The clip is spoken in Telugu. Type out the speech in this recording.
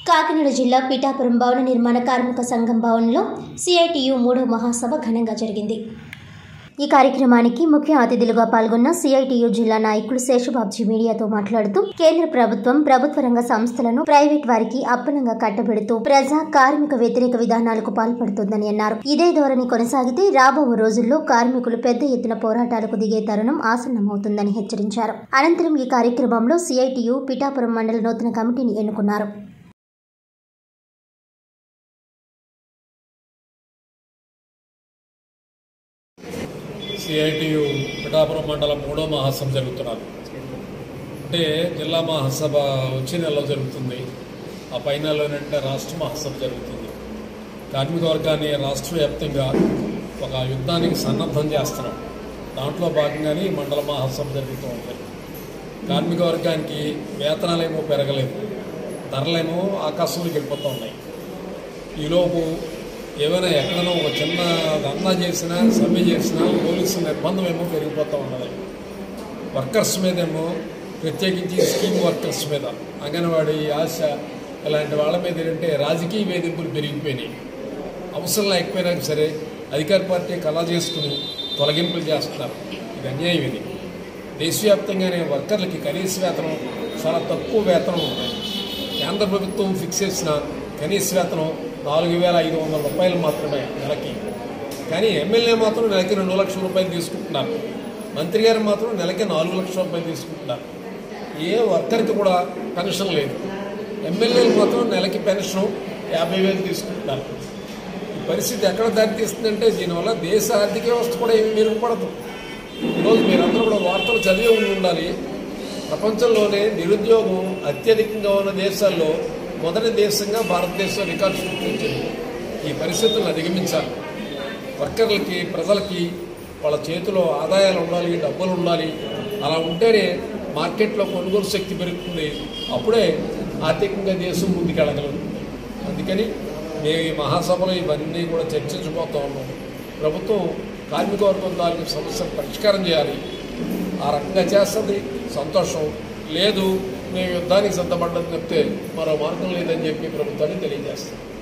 కాకినాడ జిల్లా పిఠాపురం భవన నిర్మాణ కార్మిక సంఘం భవన్లో సిఐటియు మూడో మహాసభ ఘనంగా జరిగింది ఈ కార్యక్రమానికి ముఖ్య అతిథులుగా పాల్గొన్న సిఐటియు జిల్లా నాయకులు శేషబాబ్జీ మీడియాతో మాట్లాడుతూ కేంద్ర ప్రభుత్వం ప్రభుత్వ రంగ సంస్థలను ప్రైవేట్ వారికి అప్పనంగా కట్టబెడుతూ ప్రజా కార్మిక వ్యతిరేక విధానాలకు పాల్పడుతోందని అన్నారు ఇదే ధోరణి కొనసాగితే రాబో రోజుల్లో కార్మికులు పెద్ద ఎత్తున పోరాటాలకు దిగే తరుణం ఆసన్నమవుతుందని హెచ్చరించారు అనంతరం ఈ కార్యక్రమంలో సిఐటియు పిఠాపురం మండల నూతన కమిటీని ఎన్నుకున్నారు సిఐటియు పిఠాపురం మండలం మూడో మహాసభ జరుగుతున్నారు అంటే జిల్లా మహాసభ వచ్చే నెలలో జరుగుతుంది ఆ పై నెలలోనంటే రాష్ట్ర మహాసభ జరుగుతుంది కార్మిక వర్గాన్ని రాష్ట్ర వ్యాప్తంగా ఒక యుద్ధానికి సన్నద్ధం చేస్తున్నాం దాంట్లో భాగంగానే ఈ మండల మహాసభ జరుగుతూ ఉంది కార్మిక వర్గానికి వేతనాలేమో పెరగలేదు ధరలేమో ఆకాశంలోకి వెళ్ళిపోతూ ఉన్నాయి ఈలోపు ఏమైనా ఎక్కడైనా ఒక చిన్న దందా చేసినా సమ్మె చేసినా పోలీసు నిర్బంధం ఏమో పెరిగిపోతూ ఉన్నది వర్కర్స్ మీదేమో ప్రత్యేకించి స్కీమ్ వర్కర్స్ మీద అంగన్వాడీ ఆశ ఇలాంటి వాళ్ళ మీద ఏంటంటే రాజకీయ వేధింపులు పెరిగిపోయినాయి అవసరం లేకపోయినా సరే అధికార పార్టీ కళ చేసుకుని తొలగింపులు చేస్తున్నారు ఇది అన్యాయం ఇది దేశవ్యాప్తంగానే వర్కర్లకి కనీస వేతనం చాలా తక్కువ వేతనం ఉంది కేంద్ర ప్రభుత్వం ఫిక్స్ చేసిన కనీస వేతనం నాలుగు వేల ఐదు వందల రూపాయలు మాత్రమే నెలకి కానీ ఎమ్మెల్యే మాత్రం నెలకి రెండు లక్షల రూపాయలు తీసుకుంటున్నారు మంత్రి గారు మాత్రం నెలకి నాలుగు లక్షల రూపాయలు తీసుకుంటున్నారు ఏ వర్కర్కి కూడా పెన్షన్ లేదు ఎమ్మెల్యేలు మాత్రం నెలకి పెన్షన్ యాభై వేలు తీసుకుంటున్నారు ఈ పరిస్థితి ఎక్కడ దారితీస్తుందంటే దీనివల్ల దేశ ఆర్థిక వ్యవస్థ కూడా ఏమి మెరుగుపడదు ఈరోజు మీరందరూ కూడా వార్తలు చదివే ఉండి ఉండాలి ప్రపంచంలోనే నిరుద్యోగం అత్యధికంగా ఉన్న దేశాల్లో మొదటి దేశంగా భారతదేశం రికార్డు సృష్టించింది ఈ పరిస్థితులను అధిగమించాలి వర్కర్లకి ప్రజలకి వాళ్ళ చేతిలో ఆదాయాలు ఉండాలి డబ్బులు ఉండాలి అలా ఉంటేనే మార్కెట్లో కొనుగోలు శక్తి పెరుగుతుంది అప్పుడే ఆర్థికంగా దేశం ముందుకెళ్ళగలుగుతుంది అందుకని మేము ఈ మహాసభలో ఇవన్నీ కూడా చర్చించబోతా ఉన్నాం ప్రభుత్వం కార్మిక వర్గం దానికి సమస్యను పరిష్కారం చేయాలి ఆ రకంగా చేస్తుంది సంతోషం లేదు మేము యుద్ధానికి సిద్ధపడ్డం చెప్తే మరో మార్గం లేదని చెప్పి ప్రభుత్వాన్ని తెలియజేస్తాం